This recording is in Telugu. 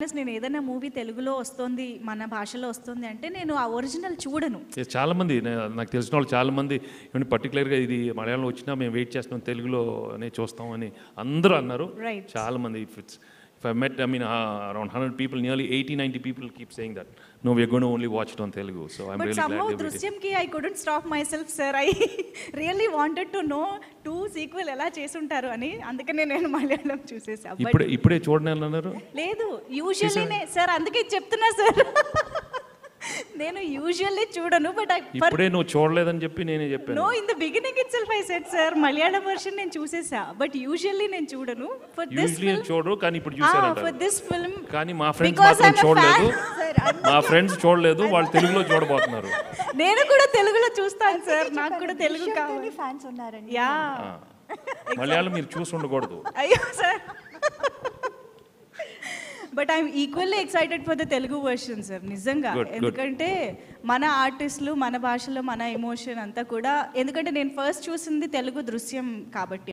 నేను ఏదైనా మూవీ తెలుగులో వస్తుంది మన భాషలో వస్తుంది అంటే నేను ఆ ఒరిజినల్ చూడను Yes, చాలా మంది నే- నాకు తెలిసిన వాళ్ళు చాలా మంది ఏమంటే పర్టికులర్గా ఇది మలయాళంలో వచ్చినా మేము వెయిట్ చేస్తున్నాం తెలుగులో అనే చూస్తాం అని అందరూ అన్నారు Right. చాలా మంది if it's if I met I mean around hundred people nearly eighty ninety people keep saying that no we're gonna only watch it on Telugu so I'm but really somehow glad దృశ్యంకి I couldn't stop myself sir I really wanted to know to sequel ఎలా చేసుంటారు అని అందుకనే నేను మలయాళం చూసేసా బట్ ఇప్పుడే ఇప్పుడే చూడండి అని అన్నారు లేదు యూజువల్లీ సార్ అందుకే చెప్తున్నా సార్ నేను యూజువల్లీ చూడను బట్ ఐ ఇప్పుడే నువ్వు చూడలేదని చెప్పి నేనే చెప్పాను no in the beginning itself I said sir Malayalam version నేను చూసేసా బట్ యూజువల్లీ నేను చూడను ఫర్ దిస్ యూజువల్లీ చూడరు కానీ ఇప్పుడు చూసారంటారు ఫర్ దిస్ ఫిల్మ్ కానీ మా ఫ్రెండ్స్ Because మాత్రం I'm a చూడలేదు fan, మా ఫ్రెండ్స్ చూడలేదు వాళ్ళు తెలుగులో చూడబోతున్నారు నేను కూడా తెలుగులో చూస్తాను సార్ నాకు కూడా తెలుగు కావాలి ఫ్యాన్స్ ఉన్నారండి యా ఆ. మలయాళం మీరు చూసి ఉండకూడదు అయ్యో sir but I'm equally excited for the Telugu version sir నిజంగా Good, good. ఎందుకంటే మన ఆర్టిస్టులు మన భాషలో మన ఎమోషన్ అంతా కూడా ఎందుకంటే నేను ఫస్ట్ చూసింది తెలుగు దృశ్యం కాబట్టి